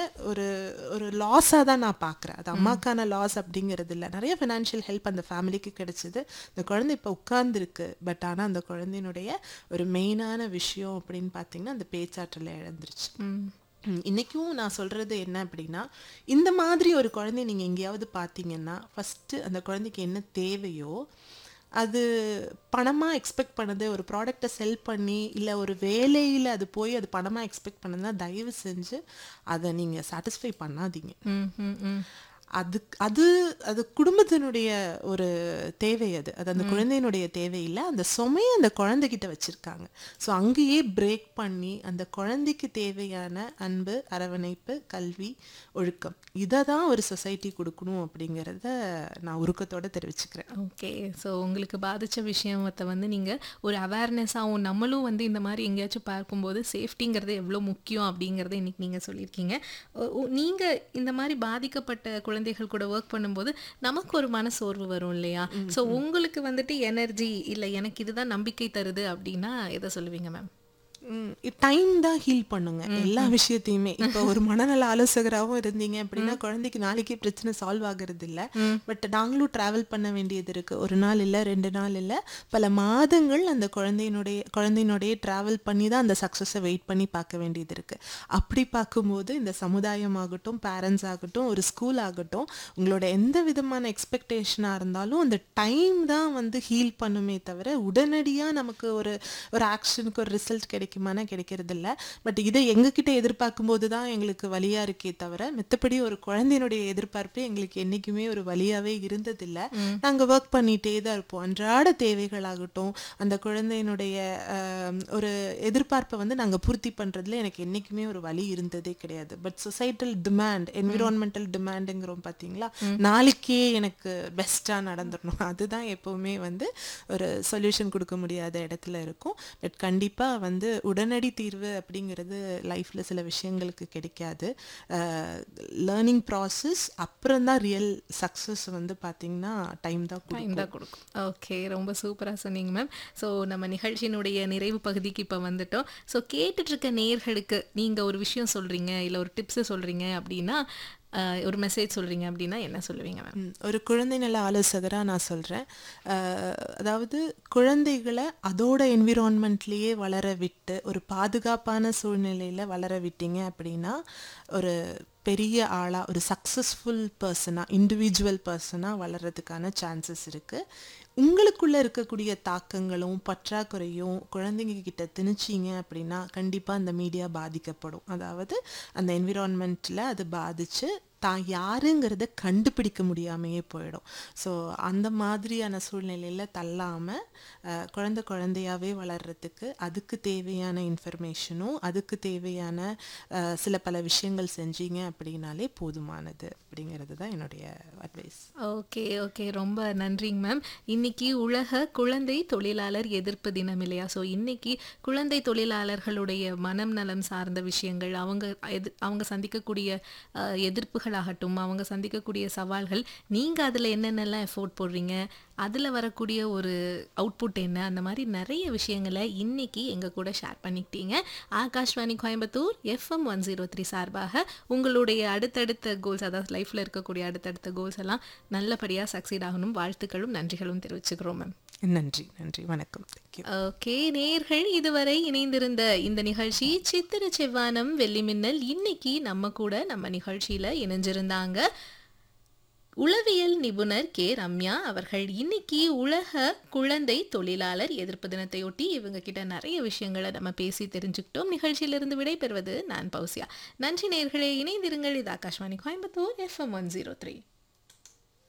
ஒரு ஒரு லாஸாக தான் நான் பார்க்குறேன் அது அம்மாக்கான லாஸ் அப்படிங்கிறது இல்லை நிறைய ஃபினான்ஷியல் ஹெல்ப் அந்த ஃபேமிலிக்கு கிடைச்சிது இந்த குழந்தை இப்போ உட்கார்ந்துருக்கு பட் ஆனால் அந்த குழந்தையினுடைய ஒரு மெயினான விஷயம் அப்படின்னு பார்த்தீங்கன்னா அந்த பேச்சாற்றலை இழந்துருச்சு ம், இன்னைக்கும் நான் சொல்றது என்ன அப்படின்னா இந்த மாதிரி ஒரு குழந்தைய நீங்க எங்கேயாவது பார்த்தீங்கன்னா ஃபர்ஸ்ட் அந்த குழந்தைக்கு என்ன தேவையோ அது பணமா எக்ஸ்பெக்ட் பண்ணது ஒரு ப்ராடக்டை செல் பண்ணி இல்லை ஒரு வேலையில் அது போய் அது பணமா எக்ஸ்பெக்ட் பண்ணதுன்னா தயவு செஞ்சு அதை நீங்க சாட்டிஸ்ஃபை பண்ணாதீங்க ம் ம் ம் அது அது அது குடும்பத்தினுடைய ஒரு தேவை அது அது அந்த குழந்தையினுடைய தேவை இல்லை அந்த சுமையை அந்த குழந்தைகிட்ட வச்சிருக்காங்க ஸோ அங்கேயே பிரேக் பண்ணி அந்த குழந்தைக்கு தேவையான அன்பு அரவணைப்பு கல்வி ஒழுக்கம் இதை தான் ஒரு சொசைட்டி கொடுக்கணும் அப்படிங்கிறத நான் உருக்கத்தோட தெரிவிச்சுக்கிறேன் ஓகே ஸோ உங்களுக்கு பாதித்த விஷயத்தை வந்து நீங்கள் ஒரு அவேர்னஸாகவும் நம்மளும் வந்து இந்த மாதிரி எங்கேயாச்சும் பார்க்கும்போது சேஃப்டிங்கிறது எவ்வளோ முக்கியம் அப்படிங்கிறத இன்னைக்கு நீங்கள் சொல்லியிருக்கீங்க நீங்கள் இந்த மாதிரி பாதிக்கப்பட்ட குழந்தைகள் கூட ஒர்க் பண்ணும்போது நமக்கு ஒரு மனசோர்வு வரும் இல்லையா ஸோ உங்களுக்கு வந்துட்டு எனர்ஜி இல்லை எனக்கு இதுதான் நம்பிக்கை தருது அப்படின்னா எதை சொல்லுவீங்க மேம் டைம் தான் ஹீல் பண்ணுங்க எல்லா விஷயத்தையுமே இப்போ ஒரு மனநல ஆலோசகராகவும் இருந்தீங்க அப்படின்னா குழந்தைக்கு நாளைக்கே பிரச்சனை சால்வ் ஆகுறது இல்ல பட் நாங்களும் டிராவல் பண்ண வேண்டியது இருக்கு ஒரு நாள் இல்ல ரெண்டு நாள் இல்ல பல மாதங்கள் அந்த குழந்தையினுடைய குழந்தையினுடைய டிராவல் பண்ணி தான் அந்த சக்ஸஸை வெயிட் பண்ணி பார்க்க வேண்டியது இருக்கு அப்படி பார்க்கும்போது இந்த சமுதாயம் ஆகட்டும் பேரண்ட்ஸ் ஆகட்டும் ஒரு ஸ்கூல் ஆகட்டும் உங்களோட எந்த விதமான எக்ஸ்பெக்டேஷனாக இருந்தாலும் அந்த டைம் தான் வந்து ஹீல் பண்ணுமே தவிர உடனடியாக நமக்கு ஒரு ஒரு ஆக்ஷனுக்கு ஒரு ரிசல்ட் கிடைக்குமானா கிடைக்கிறது இல்ல பட் இதை எங்ககிட்ட எதிர்பார்க்கும் போது தான் எங்களுக்கு வலியா இருக்கே தவிர மித்தபடி ஒரு குழந்தையினுடைய எதிர்பார்ப்பு எங்களுக்கு என்னைக்குமே ஒரு வலியாவே இருந்ததில்ல நாங்க ஒர்க் பண்ணிட்டே தான் இருப்போம் அன்றாட தேவைகளாகட்டும் அந்த குழந்தையினுடைய ஆம், ஒரு எதிர்பார்ப்பை வந்து நாங்க பூர்த்தி பண்றதுல எனக்கு என்னைக்குமே ஒரு வலி இருந்ததே கிடையாது பட் சொசைட்டல் டிமாண்ட் என்விரான்மெண்டல் டிமாண்டுங்கிறோம் பாத்தீங்களா நாளைக்கே எனக்கு பெஸ்டா நடந்துடணும் அதுதான் எப்பவுமே வந்து ஒரு சொல்யூஷன் கொடுக்க முடியாத இடத்துல இருக்கும் பட் கண்டிப்பா வந்து உடனடி தீர்வு அப்படிங்கிறது லைஃப்ல சில விஷயங்களுக்கு கிடைக்காது லேர்னிங் ப்ராசஸ் அப்புறம் தான் ரியல் சக்ஸஸ் வந்து பாத்தீங்கன்னா டைம் தான் கொடுக்கும் டைம் தான் கொடுக்கும் ஓகே ரொம்ப சூப்பராக சொன்னீங்க மேம் ஸோ நம்ம நிகழ்ச்சியினுடைய நிறைவு பகுதிக்கு இப்போ வந்துட்டோம் ஸோ கேட்டுட்டு இருக்க நேர்களுக்கு நீங்கள் ஒரு விஷயம் சொல்கிறீங்க இல்லை ஒரு டிப்ஸு சொல்கிறீங்க அப்படின்னா அஹ், ஒரு மெசேஜ் சொல்கிறீங்க அப்படின்னா என்ன சொல்லுவீங்க மேம் ம், ஒரு குழந்தை நல ஆலோசகரா நான் சொல்றேன் அஹ், அதாவது குழந்தைகளை அதோட என்விரான்மெண்ட்லேயே வளர விட்டு ஒரு பாதுகாப்பான சூழ்நிலையில வளர விட்டீங்க அப்படின்னா ஒரு பெரிய ஆளா ஒரு சக்ஸஸ்ஃபுல் பர்சனா இண்டிவிஜுவல் பர்சனா வளர்றதுக்கான சான்சஸ் இருக்கு உங்களுக்குள்ள இருக்கக்கூடிய தாக்கங்களும் பற்றாக்குறையும் குழந்தைங்க கிட்ட திணிச்சீங்க அப்படின்னா கண்டிப்பா அந்த மீடியா பாதிக்கப்படும் அதாவது அந்த என்விரான்மெண்ட்ல அது பாதிச்சு தான் யாருங்கிறத கண்டுபிடிக்க முடியாமையே போயிடும் ஸோ அந்த மாதிரியான சூழ்நிலையில தள்ளாம அஹ், குழந்தை குழந்தையாவே வளர்றதுக்கு அதுக்கு தேவையான இன்ஃபர்மேஷனும் அதுக்கு தேவையான அஹ், சில பல விஷயங்கள் செஞ்சீங்க அப்படின்னாலே போதுமானது அப்படிங்கிறது தான் என்னுடைய அட்வைஸ் ஓகே ஓகே ரொம்ப நன்றிங்க மேம் இன்னைக்கு உலக குழந்தை தொழிலாளர் எதிர்ப்பு தினம் இல்லையா ஸோ இன்னைக்கு குழந்தை தொழிலாளர்களுடைய மனம் நலம் சார்ந்த விஷயங்கள் அவங்க எது அவங்க சந்திக்கக்கூடிய அஹ், எதிர்ப்புகளாகட்டும் அவங்க சந்திக்கக்கூடிய சவால்கள் நீங்கள் அதில் என்னென்னலாம் எஃபோர்ட் போடுறீங்க அதில் வரக்கூடிய ஒரு அவுட்புட் என்ன அந்த மாதிரி நிறைய விஷயங்களை இன்னைக்கு எங்கள் கூட ஷேர் பண்ணிக்கிட்டீங்க Akashvani Coimbatore FM one zero three சார்பாக உங்களுடைய அடுத்தடுத்த கோல்ஸ் அதாவது லைஃப்பில் இருக்கக்கூடிய அடுத்தடுத்த கோல்ஸ் எல்லாம் நல்லபடியாக சக்சீட் ஆகணும் வாழ்த்துக்களும் நன்றிகளும் தெரிவிச்சுக்கிறோம் மேம் நன்றி நன்றி வணக்கம் தேங்க்யூ ஓகே நேர்கள் இதுவரை இணைந்திருந்த இந்த நிகழ்ச்சி சித்திர செவ்வானம் வெள்ளி மின்னல் இன்னைக்கு நம்ம கூட நம்ம நிகழ்ச்சியில இணைஞ்சிருந்தாங்க உளவியல் நிபுணர் கே ரம்யா அவர்கள் இன்னைக்கு உலக குழந்தை தொழிலாளர் எதிர்ப்பு தினத்தையொட்டி இவங்க கிட்ட நிறைய விஷயங்களை நம்ம பேசி தெரிஞ்சுக்கிட்டோம் நிகழ்ச்சியிலிருந்து விடைபெறுவது நான் பௌசியா நன்றி நேர்களே இணைந்திருங்கள் இது Akashvani Coimbatore FM one zero three